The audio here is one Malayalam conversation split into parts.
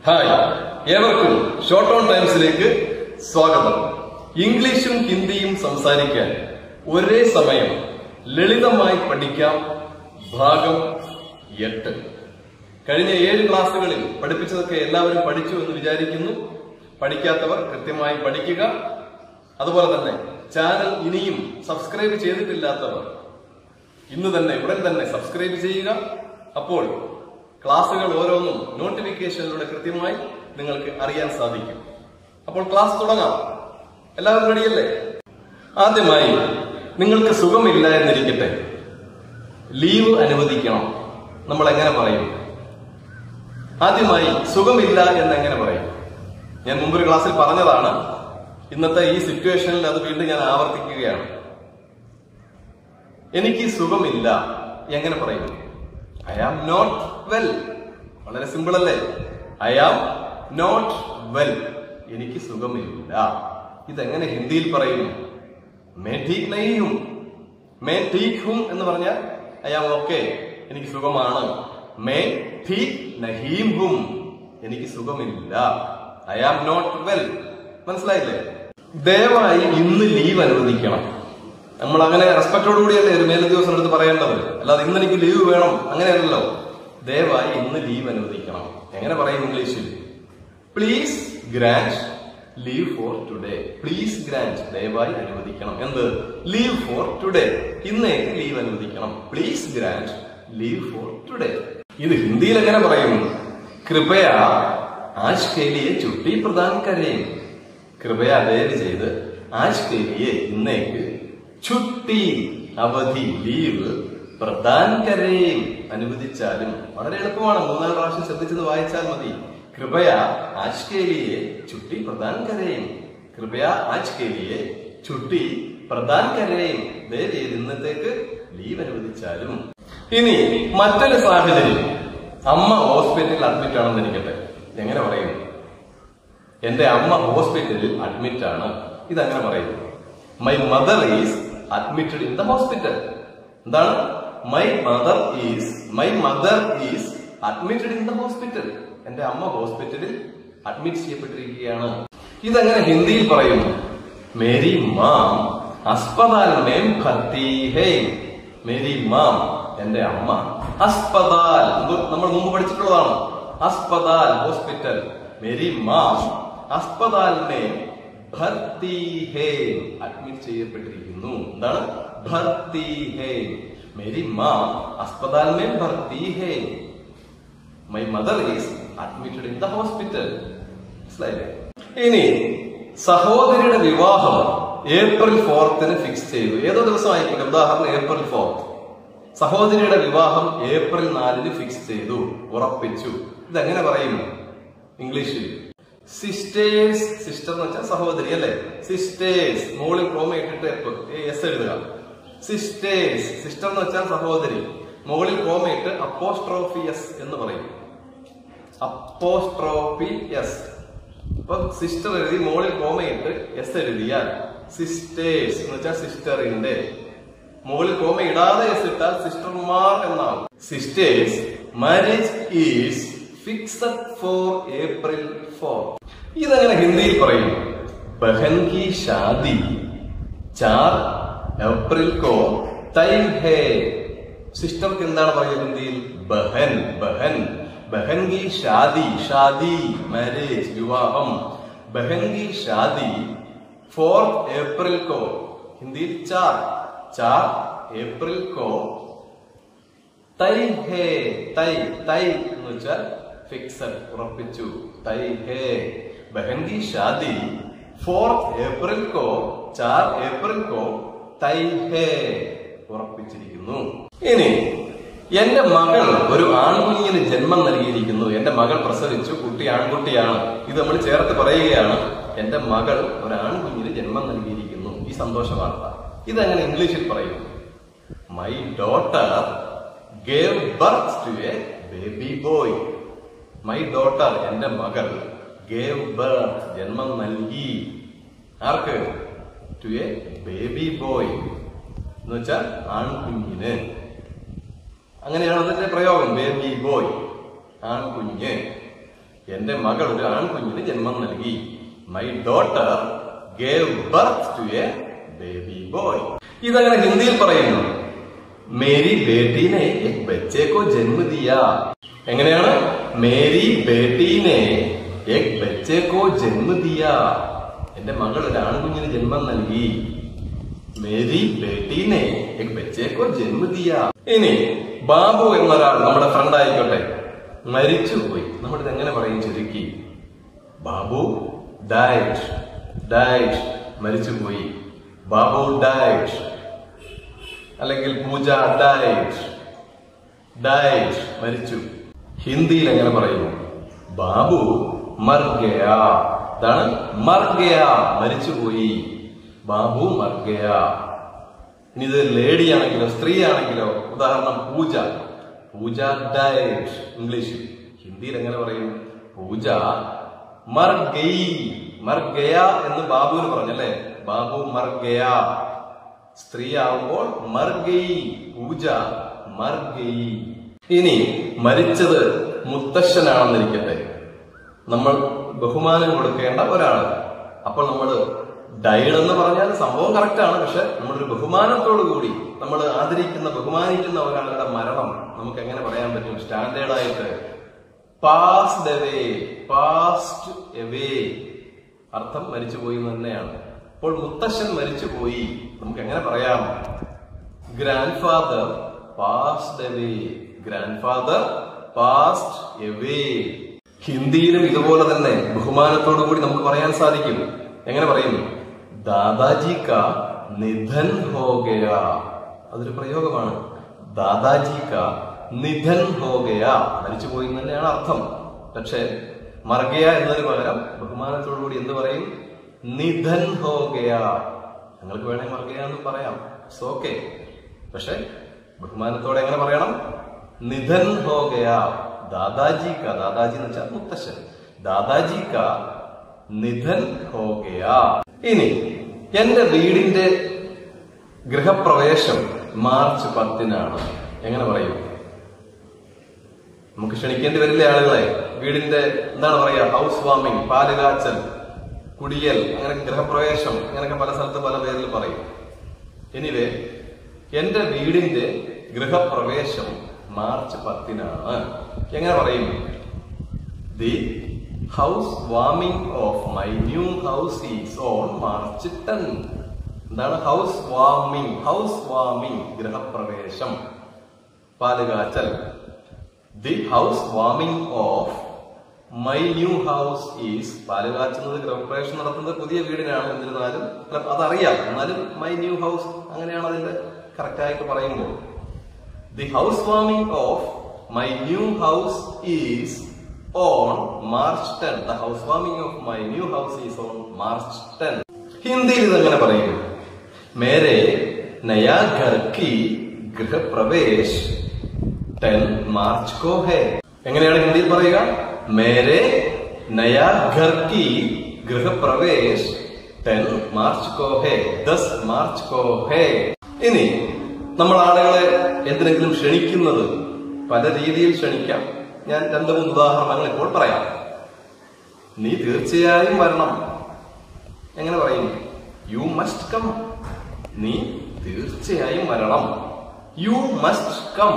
ഹായ് ഏവർക്കും ഷോർട്ട് ഓൺ ടൈംസിലേക്ക് സ്വാഗതം ഇംഗ്ലീഷും ഹിന്ദിയും സംസാരിക്കാൻ ഒരേ സമയം ലളിതമായി പഠിക്കാം ഭാഗം എട്ട് കഴിഞ്ഞ ഏഴ് ക്ലാസ്സുകളിൽ പഠിപ്പിച്ചതൊക്കെ എല്ലാവരും പഠിച്ചു എന്ന് വിചാരിക്കുന്നു പഠിക്കാത്തവർ കൃത്യമായി പഠിക്കുക അതുപോലെ തന്നെ ചാനൽ ഇനിയും സബ്സ്ക്രൈബ് ചെയ്തിട്ടില്ലാത്തവർ ഇന്ന് തന്നെ ഉടൻ തന്നെ സബ്സ്ക്രൈബ് ചെയ്യുക അപ്പോൾ ക്ലാസ്സുകൾ ഓരോന്നും നോട്ടിഫിക്കേഷനിലൂടെ കൃത്യമായി നിങ്ങൾക്ക് അറിയാൻ സാധിക്കും അപ്പോൾ ക്ലാസ് തുടങ്ങാം എല്ലാവരും റെഡിയല്ലേ ആദ്യമായി നിങ്ങൾക്ക് സുഖമില്ല എന്നിരിക്കട്ടെ ലീവ് അനുവദിക്കണം നമ്മൾ എങ്ങനെ പറയും ആദ്യമായി സുഖമില്ല എന്ന് എങ്ങനെ പറയും ഞാൻ മുമ്പൊരു ക്ലാസ്സിൽ പറഞ്ഞതാണ് ഇന്നത്തെ ഈ സിറ്റുവേഷനിൽ അത് വീണ്ടും ഞാൻ ആവർത്തിക്കുകയാണ് എനിക്ക് സുഖമില്ല എങ്ങനെ പറയും ഐ ആം നോട്ട് വെൽ വളരെ സിമ്പിൾ അല്ലേ ഐ ആം നോട്ട് വെൽ എനിക്ക് സുഖമില്ല ഇതെങ്ങനെ ഹിന്ദിയിൽ പറയും മേ ടീക് നഹിയും മേ ടീക് ഹും എന്ന് പറഞ്ഞാൽ ഐ ആം ഓക്കെ എനിക്ക് സുഖമാണ് മേ ടീക് നഹീം ഹും എനിക്ക് സുഖമില്ല ഐ ആം നോട്ട് വെൽ മനസ്സിലായില്ലേ ദയവായി ഇന്ന് ലീവ് അനുവദിക്കണം നമ്മൾ അങ്ങനെ റെസ്പെക്ടോടുകൂടിയല്ലേ ഒരു മേലുദ്യോഗസ്ഥരുടെ അടുത്ത് പറയേണ്ടത് അല്ലാതെ ഇന്ന് എനിക്ക് ലീവ് വേണം അങ്ങനെയല്ലല്ലോ ദയവായി ഇന്ന് ലീവ് അനുവദിക്കണം എങ്ങനെ പറയും ഇംഗ്ലീഷിൽ please grant leave for today please grant ദയവായി അനുവദിക്കണം എന്ത് ലീവ് ഫോർ ടുഡേ ഇന്നേക്ക് ലീവ് അനുവദിക്കണം please grant leave for today ഇത് ഹിന്ദിയിൽ എങ്ങനെ പറയും കൃപയ ആജ് കെ ലിയെ ചുട്ടി പ്രദാൻ കരയും കൃപയ ദയവ് ചെയ്ത് ആജ് കെ ലിയെ ഇന്നേക്ക് ചുട്ടി അവധി ലീവ് പ്രദാൻ കരയും അനുവദിച്ചാലും വളരെ എളുപ്പമാണ് മൂന്നാല് പ്രാവശ്യം ശ്രദ്ധിച്ചത് വായിച്ചാൽ മതി കൃപയ ആജ് കെ ലിയെ ചുട്ടി പ്രദാൻ കരയും കൃപയ ആജ് കെ ലിയെ ചുട്ടി പ്രദാൻ കരയും ദയവ് ചെയ്ത് ഇന്നത്തേക്ക് ലീവ് അനുവദിച്ചാലും ഇനി മറ്റൊരു സാഹചര്യം അമ്മ ഹോസ്പിറ്റലിൽ അഡ്മിറ്റ് ആണെന്ന് ഇരിക്കട്ടെ എങ്ങനെ പറയും എന്റെ അമ്മ ഹോസ്പിറ്റലിൽ അഡ്മിറ്റ് ആണ് ഇതങ്ങനെ പറയും my mother is admitted in the hospital എന്താണ് my mother is my mother is admitted in the hospital എന്റെ അമ്മ ഹോസ്പിറ്റലിൽ അഡ്മിറ്റ് ചെയ്യപ്പെട്ടിരിക്കുകയാണ് ഇതെങ്ങനെ ഹിന്ദിയിൽ പറയും മേരി മാം അസ്പതാൽ മേം ഭർത്തി ഹേ മേരി മാം എന്റെ അമ്മ അസ്പതാൽ ഇത് നമ്മൾ മുമ്പ് പഠിച്ചിട്ടുള്ളതാണ് അസ്പതാൽ ഹോസ്പിറ്റൽ മേരി മാം അസ്പതാൽ മേം ഭർത്തി ഹേ അഡ്മിറ്റ് ചെയ്യപ്പെട്ടിരിക്കുന്നു എന്താണ് ഭർത്തി ഹേ മേരി മാം അസ്പതാൽ മേം ഭർത്തി ഹേ my mother is admitted in the hospital മനസ്സിലായില്ലേ ഇനി സഹോദരിയുടെ വിവാഹം ഏപ്രിൽ ഫോർത്തിന് ഫിക്സ് ചെയ്തു ഏതോ ദിവസം ആയിക്കോട്ടെ ഉദാഹരണം ഏപ്രിൽ ഫോർത്ത് സഹോദരിയുടെ വിവാഹം ഏപ്രിൽ നാലിന് ഫിക്സ് ചെയ്തു ഉറപ്പിച്ചു ഇതെങ്ങനെ പറയും ഇംഗ്ലീഷിൽ സിസ്റ്റേഴ്സ് സിസ്റ്റർ എന്ന് വെച്ചാൽ സഹോദരി അല്ലെ സിസ്റ്റേഴ്സ് മോളിൽ ക്രോമ ഇട്ടിട്ട് എസ് എഴുതുക സിസ്റ്റേഴ്സ് സിസ്റ്റർ എന്ന് വെച്ചാൽ സഹോദരി മുകളിൽ കോമ ഇട്ട് അപ്പോസ്ട്രോഫി എസ് എന്ന് പറയും അപ്പോസ്ട്രോഫി എസ് അപ്പൊ സിസ്റ്റർ എഴുതി മുകളിൽ കോമ ഇട്ട് എസ് എഴുതിയാൽ സിസ്റ്റേഴ്സ് എന്ന് വെച്ചാൽ സിസ്റ്ററിന്റെ മുകളിൽ കോമ ഇടാതെ എസ് ഇട്ടാൽ സിസ്റ്റർമാർ എന്നാവും sisters marriage is fixed for April four ഇതെങ്ങനെ ഹിന്ദിയിൽ പറയും ബഹൻ കി ഷാദി ചാർ ഏപ്രിൽ കോ തൈ ഹേ സിസ്റ്റർക്ക് എന്താണ് പറയുക ഹിന്ദിയിൽ ബഹൻ ബഹൻ ബഹൻ കി ഷാദി ഷാദി മാരേജ് വിവാഹം ബഹൻ കി ഷാദി ഫോർത്ത് ഏപ്രിൽ കോ ഹിന്ദിയിൽ ചാർ ചാർ ഏപ്രിൽ കോ തൈ ഹേ തൈ തൈ എന്ന് വെച്ചാൽ ഫിക്സഡ് ഉറപ്പിച്ചു തൈ ഹേ ബഹൻ കി ഷാദി ഫോർത്ത് ഏപ്രിൽ കോ ചാർ ഏപ്രിൽ കോ തൈ ഹേ ഉറപ്പിച്ചിരിക്കുന്നു ഇനി എന്റെ മകൾ ഒരു ആൺകുഞ്ഞിന് ജന്മം നൽകിയിരിക്കുന്നു എന്റെ മകൾ പ്രസവിച്ചു കുട്ടി ആൺകുട്ടിയാണ് ഇത് നമ്മൾ ചേർത്ത് പറയുകയാണ് എന്റെ മകൾ ഒരു ആൺകുഞ്ഞിന് ജന്മം നൽകിയിരിക്കുന്നു ഈ സന്തോഷ വാർത്ത ഇതെങ്ങനെ ഇംഗ്ലീഷിൽ പറയും my daughter gave birth to a baby boy my daughter എന്റെ മകൾ ഗേവ് ബർത്ത് ജന്മം നൽകി ആർക്ക് ടു എ ബേബി ബോയ് എന്ന് വെച്ചാൽ ആൺകുഞ്ഞിന് അങ്ങനെയാണ് അതിന്റെ പ്രയോഗം ബേബി ബോയ് ആൺകുഞ്ഞ് എന്റെ മകൾ ഒരു ആൺകുഞ്ഞിന് ജന്മം നൽകി my daughter gave birth to a baby boy ഇതങ്ങനെ ഹിന്ദിയിൽ പറയുന്നു മേരി ബേട്ടീനെ എക് ബच्चे को ജന്മ ദിയ എങ്ങനെയാണ് മേരി ബേട്ടീനെ എക് ബच्चे को ജന്മ ദിയ എന്റെ മകൾ ഒരു ആൺകുഞ്ഞിന് ജന്മം നൽകി മേരി ബേട്ടീനെ എക് ബच्चे को ജന്മ ദിയ ഇനി ബാബു എന്നൊരാൾ നമ്മുടെ ഫ്രണ്ട് ആയിക്കോട്ടെ മരിച്ചുപോയി നമ്മളിത് എങ്ങനെ പറയും ചുരുക്കി ബാബു ഡയറ്റ് ഡയറ്റ് മരിച്ചുപോയി ബാബു ഡയറ്റ് അല്ലെങ്കിൽ പൂജ ഡയറ്റ് ഡയറ്റ് മരിച്ചു ഹിന്ദിയിൽ എങ്ങനെ പറയുന്നു ബാബു മർഗയ ഇതാണ് മർഗയ മരിച്ചുപോയി ബാബു മർഗയ ഇനി ഇത് ലേഡി ആണെങ്കിലോ സ്ത്രീ ആണെങ്കിലോ ഉദാഹരണം പൂജ പൂജ ഡയറ്റ് ഇംഗ്ലീഷിൽ ഹിന്ദിയിൽ എങ്ങനെ പറയും പൂജ മർഗൈ മർഗയ എന്ന് ബാബുവിന് പറഞ്ഞല്ലേ ബാബു മർഗയ സ്ത്രീ ആവുമ്പോൾ മർഗൈ പൂജ മർഗൈ ഇനി മരിച്ചത് മുത്തശ്ശനാണെന്നിരിക്കട്ടെ നമ്മൾ ബഹുമാനം കൊടുക്കേണ്ട ഒരാള് അപ്പോൾ നമ്മൾ ഡൈഡ് എന്ന് പറഞ്ഞാൽ സംഭവം കറക്റ്റ് ആണ് പക്ഷെ നമ്മളൊരു ബഹുമാനത്തോടു കൂടി നമ്മൾ ആദരിക്കുന്ന ബഹുമാനിക്കുന്ന ഒരാളുടെ മരണം നമുക്ക് എങ്ങനെ പറയാൻ പറ്റും സ്റ്റാൻഡേർഡ് ആയിട്ട് പാസ്ഡ് എവേ പാസ്റ്റ് എവേ അർത്ഥം മരിച്ചുപോയി എന്ന് തന്നെയാണ് അപ്പോൾ മുത്തശ്ശൻ മരിച്ചുപോയി നമുക്ക് എങ്ങനെ പറയാം grandfather passed away grandfather passed away ഹിന്ദിയിലും ഇതുപോലെ തന്നെ ബഹുമാനത്തോടു കൂടി നമുക്ക് പറയാൻ സാധിക്കും എങ്ങനെ പറയും ദാദാജി കാ നിധൻ ഹോ ഗയാ അതൊരു പ്രയോഗമാണ് ദാദാജി കാ നിധൻ ഹോ ഗയാ മരിച്ചുപോയി എന്ന് തന്നെയാണ് അർത്ഥം പക്ഷേ മർഗയ എന്നതിന് പകരം ബഹുമാനത്തോടു കൂടി എന്ത് പറയും നിധൻ ഹോ ഗയാ ഞങ്ങൾക്ക് വേണമെങ്കിൽ മർഗയ എന്ന് പറയാം ഇറ്റ്സ് ഓക്കെ പക്ഷെ ബഹുമാനത്തോടെ എങ്ങനെ പറയണം നിധൻ ഹോ ഗയാ ദാദാജി കാ ദാദാജി എന്ന് വെച്ചാൽ മുത്തശ്ശൻ ദാദാജി കാ നിധൻ ഹോ ഗയാ ഇനി എന്റെ വീടിന്റെ ഗൃഹപ്രവേശം മാർച്ച് പത്തിനാണ് എങ്ങനെ പറയും നമുക്ക് ക്ഷണിക്കേണ്ടി വരില്ലേ ആളുകളെ വീടിന്റെ എന്താണ് പറയാ ഹൗസ് വാമിംഗ് പാലുകാച്ചൽ കുടിയൽ അങ്ങനെ ഗൃഹപ്രവേശം അങ്ങനെയൊക്കെ പല സ്ഥലത്ത് പല പേരിൽ പറയും എനിവേ എന്റെ വീടിന്റെ ഗൃഹപ്രവേശം മാർച്ച് പത്തിനാണ് എങ്ങനെ പറയും the housewarming of my new house is on March ten എന്താണ് ഹൗസ് വാമിംഗ് ഹൗസ് വാമിംഗ് ഗൃഹപ്രവേശം പാലുകാച്ചൽ the housewarming of my new house is പാലുകാച്ചുന്നത് ഗൃഹപ്രവേശം നടത്തുന്നത് പുതിയ വീടിനാണ് എന്നിരുന്നാലും അല്ല, അതറിയാം എന്നാലും മൈ ന്യൂ ഹൗസ് അങ്ങനെയാണ് അതിന്റെ കറക്റ്റ് ആയിട്ട് പറയുമ്പോൾ the housewarming of my new house is on March ten the housewarming of my new house is on March ten ഹിന്ദിയിൽ ഇതെങ്ങനെ പറയും മേരെ നയാ ഘർ കി ഗൃഹപ്രവേശ് ടെൻ മാർച്ച് കോ ഹേ എങ്ങനെയാണ് ഹിന്ദിയിൽ പറയുക മേരെ നയാ ഘർ കി ഗൃഹപ്രവേശ് ടെൻ മാർച്ച് കോ ഹേ ദസ് മാർച്ച് കോ ഹേ ഇനി നമ്മൾ ആളുകളെ എന്തിനെങ്കിലും ക്ഷണിക്കുന്നത് പല രീതിയിൽ ക്ഷണിക്കാം ഞാൻ രണ്ട് മൂന്ന് ഉദാഹരണങ്ങൾ ഇപ്പോൾ പറയാം നീ തീർച്ചയായും വരണം എങ്ങനെ പറയും യു മസ്റ്റ് കം നീ തീർച്ചയായും വരണം യു മസ്റ്റ് കം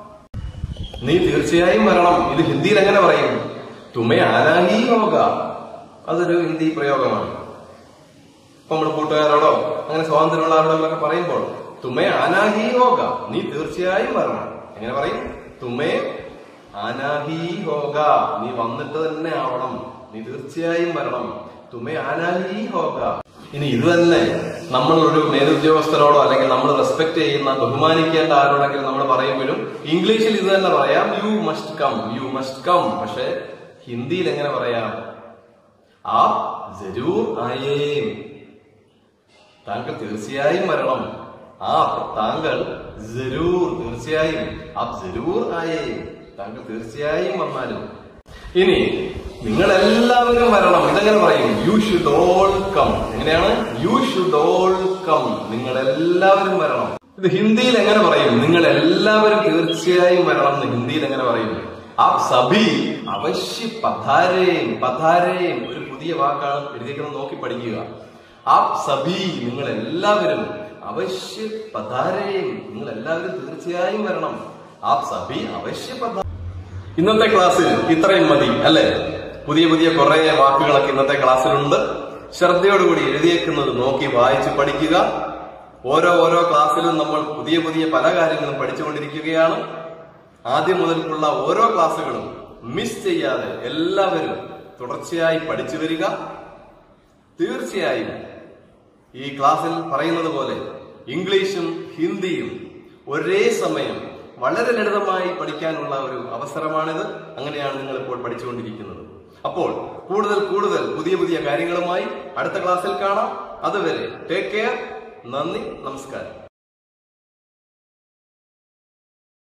നീ തീർച്ചയായും വരണം ഇത് ഹിന്ദിയിൽ എങ്ങനെ പറയും തുമേ ആനാഹി ഹോക അതൊരു ഹിന്ദി പ്രയോഗമാണ് ഇപ്പൊ നമ്മുടെ കൂട്ടുകാരോടോ അങ്ങനെ സ്വാതന്ത്ര്യമുള്ള ആരോടൊക്കെ പറയുമ്പോൾ തുമേ ആനാഹി ഹോക നീ തീർച്ചയായും വരണം എങ്ങനെ പറയും തുമേ ആനാഹി ഹോക നീ വന്നിട്ട് തന്നെ ആവണം നീ തീർച്ചയായും വരണം തുമേ ആനാഹി ഹോക ഇനി ഇത് തന്നെ നമ്മൾ ഒരു മേലുദ്യോഗസ്ഥരോടോ അല്ലെങ്കിൽ നമ്മൾ റെസ്പെക്ട് ചെയ്യുന്ന ബഹുമാനിക്കേണ്ട ആരോടെങ്കിലും നമ്മൾ പറയുമ്പോഴും ഇംഗ്ലീഷിൽ ഇത് തന്നെ പറയാം you must come you must come പക്ഷെ ഹിന്ദിയിൽ എങ്ങനെ പറയാം ആ ജരൂർ ആയേം താങ്കൾ തീർച്ചയായും വരണം ആ താങ്കൾ ജരൂർ തീർച്ചയായും ആ ജരൂർ ആയേ താങ്കൾ തീർച്ചയായും വന്നാലും ഇനി നിങ്ങൾ എല്ലാവരും വരണം ഇതെങ്ങനെ പറയും യു ഷുഡ് ഓൾ കം എങ്ങനെയാണ് യു ഷുഡ് ഓൾ കം നിങ്ങൾ എല്ലാവരും വരണം ഇത് ഹിന്ദിയിൽ എങ്ങനെ പറയും നിങ്ങൾ എല്ലാവരും തീർച്ചയായും വരണം എന്ന് ഹിന്ദിയിൽ എങ്ങനെ പറയും ആപ് സഭി അവശ്യ പധാരേം പധാരേം ഒരു പുതിയ വാക്കാണ് എഴുതിയേക്കുന്നത് നോക്കി പഠിക്കുക ആപ് സഭി നിങ്ങൾ എല്ലാവരും അവശ്യ പധാരേം നിങ്ങൾ എല്ലാവരും തീർച്ചയായും വരണം ആപ് സഭി അവശ്യ പധാ ഇന്നത്തെ ക്ലാസ്സിൽ ഇത്രയും മതി അല്ലെ പുതിയ പുതിയ കുറെ വാക്കുകളൊക്കെ ഇന്നത്തെ ക്ലാസ്സിലുണ്ട് ശ്രദ്ധയോടുകൂടി എഴുതിയേക്കുന്നത് നോക്കി വായിച്ച് പഠിക്കുക ഓരോ ഓരോ ക്ലാസ്സിലും നമ്മൾ പുതിയ പുതിയ പല കാര്യങ്ങളും പഠിച്ചുകൊണ്ടിരിക്കുകയാണ് ആദ്യം മുതൽക്കുള്ള ഓരോ ക്ലാസ്സുകളും മിസ് ചെയ്യാതെ എല്ലാവരും തുടർച്ചയായി പഠിച്ചു വരിക തീർച്ചയായും ഈ ക്ലാസ്സിൽ പറയുന്നത് പോലെ ഇംഗ്ലീഷും ഹിന്ദിയും ഒരേ സമയം വളരെ ലളിതമായി പഠിക്കാനുള്ള ഒരു അവസരമാണിത് അങ്ങനെയാണ് നിങ്ങൾ ഇപ്പോൾ പഠിച്ചുകൊണ്ടിരിക്കുന്നത് അപ്പോൾ കൂടുതൽ കൂടുതൽ പുതിയ പുതിയ കാര്യങ്ങളുമായി അടുത്ത ക്ലാസ്സിൽ കാണാം അതുവരെ ടേക്ക് കെയർ നന്ദി നമസ്കാരം